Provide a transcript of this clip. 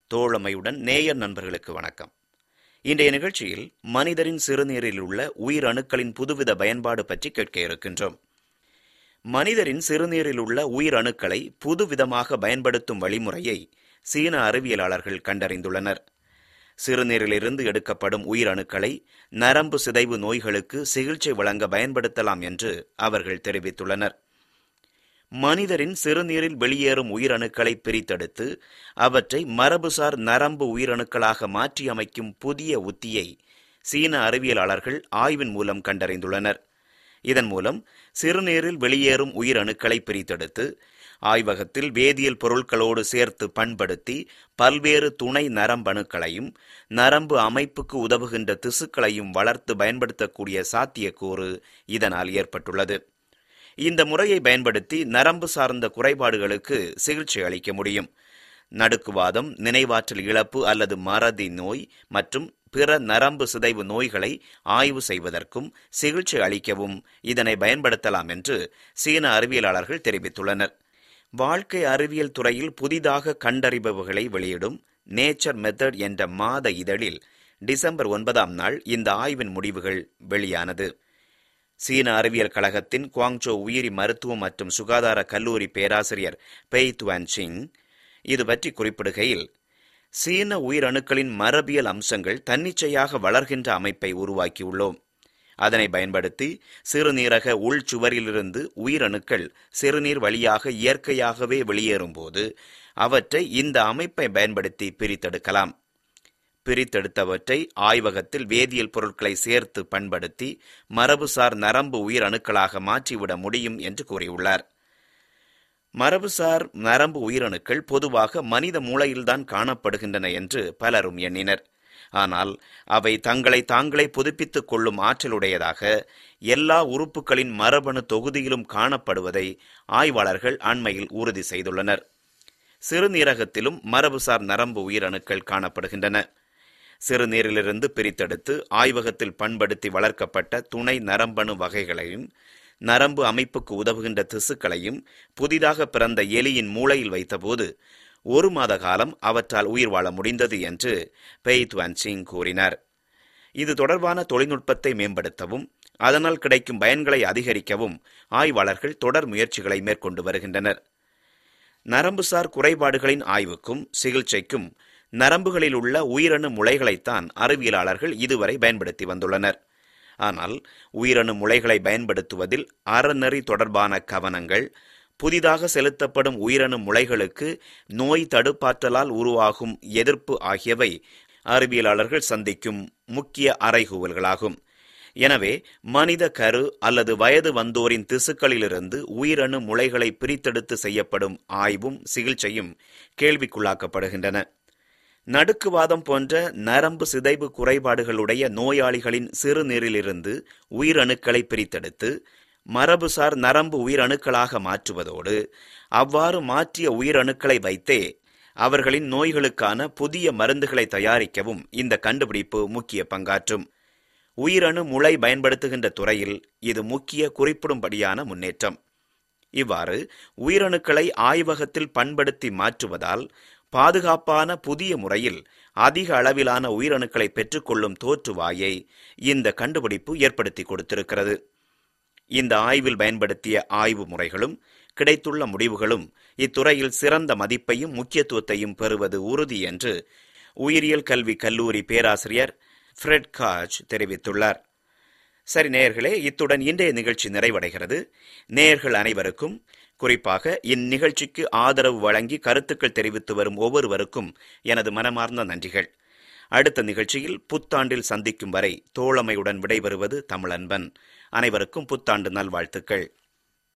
தோழமையுடன் நேயர் நண்பர்களுக்கு வணக்கம் இன்றைய நிகழ்ச்சியில் மனிதரின் சிறுநீரில் உள்ள உயிரணுக்களின் புதுவித பயன்பாடு பற்றி கேட்க இருக்கின்றோம் மனிதரின் சிறுநீரில் உள்ள உயிரணுக்களை புதுவிதமாக பயன்படுத்தும் வழிமுறையை சீன அறிவியலாளர்கள் கண்டறிந்துள்ளனர் சிறுநீரிலிருந்து எடுக்கப்படும் உயிரணுக்களை நரம்பு சிதைவு நோய்களுக்கு சிகிச்சை வழங்க பயன்படுத்தலாம் என்று அவர்கள் தெரிவித்துள்ளனர் மனிதரின் சிறுநீரில் வெளியேறும் உயிரணுக்களை பிரித்தெடுத்து அவற்றை மரபுசார் நரம்பு உயிரணுக்களாக மாற்றி அமைக்கும் புதிய உத்தியை சீன அறிவியலாளர்கள் ஆய்வின் மூலம் கண்டறிந்துள்ளனர் இதன் மூலம் சிறுநீரில் வெளியேறும் உயிரணுக்களை பிரித்தெடுத்து ஆய்வகத்தில் வேதியியல் பொருட்களோடு சேர்த்து பண்படுத்தி பல்வேறு துணை நரம்பணுக்களையும் நரம்பு அமைப்புக்கு உதவுகின்ற திசுக்களையும் வளர்த்து பயன்படுத்தக்கூடிய சாத்தியக்கூறு இதனால் ஏற்பட்டுள்ளது இந்த முறையை பயன்படுத்தி நரம்பு சார்ந்த குறைபாடுகளுக்கு சிகிச்சை அளிக்க முடியும் நடுக்குவாதம் நினைவாற்றல் இழப்பு அல்லது மறதி நோய் மற்றும் பிற நரம்பு சிதைவு நோய்களை ஆய்வு செய்வதற்கும் சிகிச்சை அளிக்கவும் இதனை பயன்படுத்தலாம் என்று சீன அறிவியலாளர்கள் தெரிவித்துள்ளனர் வாழ்க்கை அறிவியல் துறையில் புதிதாக கண்டறிபவர்களை வெளியிடும் நேச்சர் மெத்தட் என்ற மாத இதழில் டிசம்பர் ஒன்பதாம் நாள் இந்த ஆய்வின் முடிவுகள் வெளியானது சீன அறிவியல் கழகத்தின் குவாங்சோ உயிரி மருத்துவம் மற்றும் சுகாதார கல்லூரி பேராசிரியர் பெய் துவான் சிங் இது பற்றி குறிப்பிடுகையில் சீன உயிரணுக்களின் மரபியல் அம்சங்கள் தன்னிச்சையாக வளர்கின்ற அமைப்பை உருவாக்கியுள்ளோம் அதனை பயன்படுத்தி சிறுநீரக உள்சுவரிலிருந்து உயிரணுக்கள் சிறுநீர் வழியாக இயற்கையாகவே வெளியேறும்போது அவற்றை இந்த அமைப்பை பயன்படுத்தி பிரித்தெடுக்கலாம் பிரித்தெடுத்தவற்றை ஆய்வகத்தில் வேதியியல் பொருட்களை சேர்த்து பண்படுத்தி மரபுசார் நரம்பு உயிரணுக்களாக மாற்றிவிட முடியும் என்று கூறியுள்ளார் மரபுசார் நரம்பு உயிரணுக்கள் பொதுவாக மனித மூளையில்தான் காணப்படுகின்றன என்று பலரும் எண்ணினர் ஆனால் அவை தங்களை தாங்களே புதுப்பித்துக் கொள்ளும் ஆற்றலுடையதாக எல்லா உறுப்புகளின் மரபணு தொகுதியிலும் காணப்படுவதை ஆய்வாளர்கள் அண்மையில் உறுதி செய்துள்ளனர் சிறுநீரகத்திலும் மரபுசார் நரம்பு உயிரணுக்கள் காணப்படுகின்றன சிறுநீரிலிருந்து பிரித்தெடுத்து ஆய்வகத்தில் பண்படுத்தி வளர்க்கப்பட்ட துணை நரம்பணு வகைகளையும் நரம்பு அமைப்புக்கு உதவுகின்ற திசுக்களையும் புதிதாக பிறந்த எலியின் மூளையில் வைத்தபோது ஒரு மாத காலம் அவற்றால் உயிர் வாழ முடிந்தது என்று பெய்த்வான் சிங் கூறினார் இது தொடர்பான தொழில்நுட்பத்தை மேம்படுத்தவும் அதனால் கிடைக்கும் பயன்களை அதிகரிக்கவும் ஆய்வாளர்கள் தொடர் முயற்சிகளை மேற்கொண்டு வருகின்றனர் நரம்புசார் குறைபாடுகளின் ஆய்வுக்கும் சிகிச்சைக்கும் நரம்புகளில் உள்ள உயிரணு முளைகளைத்தான் அறிவியலாளர்கள் இதுவரை பயன்படுத்தி வந்துள்ளனர் ஆனால் உயிரணு முளைகளை பயன்படுத்துவதில் அறநெறி தொடர்பான கவனங்கள் புதிதாக செலுத்தப்படும் உயிரணு முளைகளுக்கு நோய் தடுப்பாற்றலால் உருவாகும் எதிர்ப்பு ஆகியவை அறிவியலாளர்கள் சந்திக்கும் முக்கிய அறைகூவல்களாகும் எனவே மனித கரு அல்லது வயது வந்தோரின் திசுக்களிலிருந்து உயிரணு முளைகளை பிரித்தெடுத்து செய்யப்படும் ஆய்வும் சிகிச்சையும் கேள்விக்குள்ளாக்கப்படுகின்றன நடுக்குவாதம் போன்ற நரம்பு சிதைவு குறைபாடுகளுடைய நோயாளிகளின் சிறுநீரிலிருந்து உயிரணுக்களை பிரித்தெடுத்து மரபுசார் நரம்பு உயிரணுக்களாக மாற்றுவதோடு அவ்வாறு மாற்றிய உயிரணுக்களை வைத்தே அவர்களின் நோய்களுக்கான புதிய மருந்துகளை தயாரிக்கவும் இந்த கண்டுபிடிப்பு முக்கிய பங்காற்றும் உயிரணு முளை பயன்படுத்துகின்ற துறையில் இது முக்கிய குறிப்பிடும்படியான முன்னேற்றம் இவ்வாறு உயிரணுக்களை ஆய்வகத்தில் பண்படுத்தி மாற்றுவதால் பாதுகாப்பான புதிய முறையில் அதிக அளவிலான உயிரணுக்களை பெற்றுக்கொள்ளும் தோற்றுவாயை இந்த கண்டுபிடிப்பு ஏற்படுத்தி கொடுத்திருக்கிறது இந்த ஆய்வில் பயன்படுத்திய ஆய்வு முறைகளும் கிடைத்துள்ள முடிவுகளும் இத்துறையில் சிறந்த மதிப்பையும் முக்கியத்துவத்தையும் பெறுவது உறுதி என்று உயிரியல் கல்வி கல்லூரி பேராசிரியர் ஃப்ரெட் காஜ் தெரிவித்துள்ளார் சரி நேயர்களே இத்துடன் இன்றைய நிகழ்ச்சி நிறைவடைகிறது நேயர்கள் அனைவருக்கும் குறிப்பாக இந்நிகழ்ச்சிக்கு ஆதரவு வழங்கி கருத்துக்கள் தெரிவித்து வரும் ஒவ்வொருவருக்கும் எனது மனமார்ந்த நன்றிகள் அடுத்த நிகழ்ச்சியில் புத்தாண்டில் சந்திக்கும் வரை தோழமையுடன் விடைபெறுவது தமிழன்பன் அனைவருக்கும் புத்தாண்டு நல்வாழ்த்துக்கள்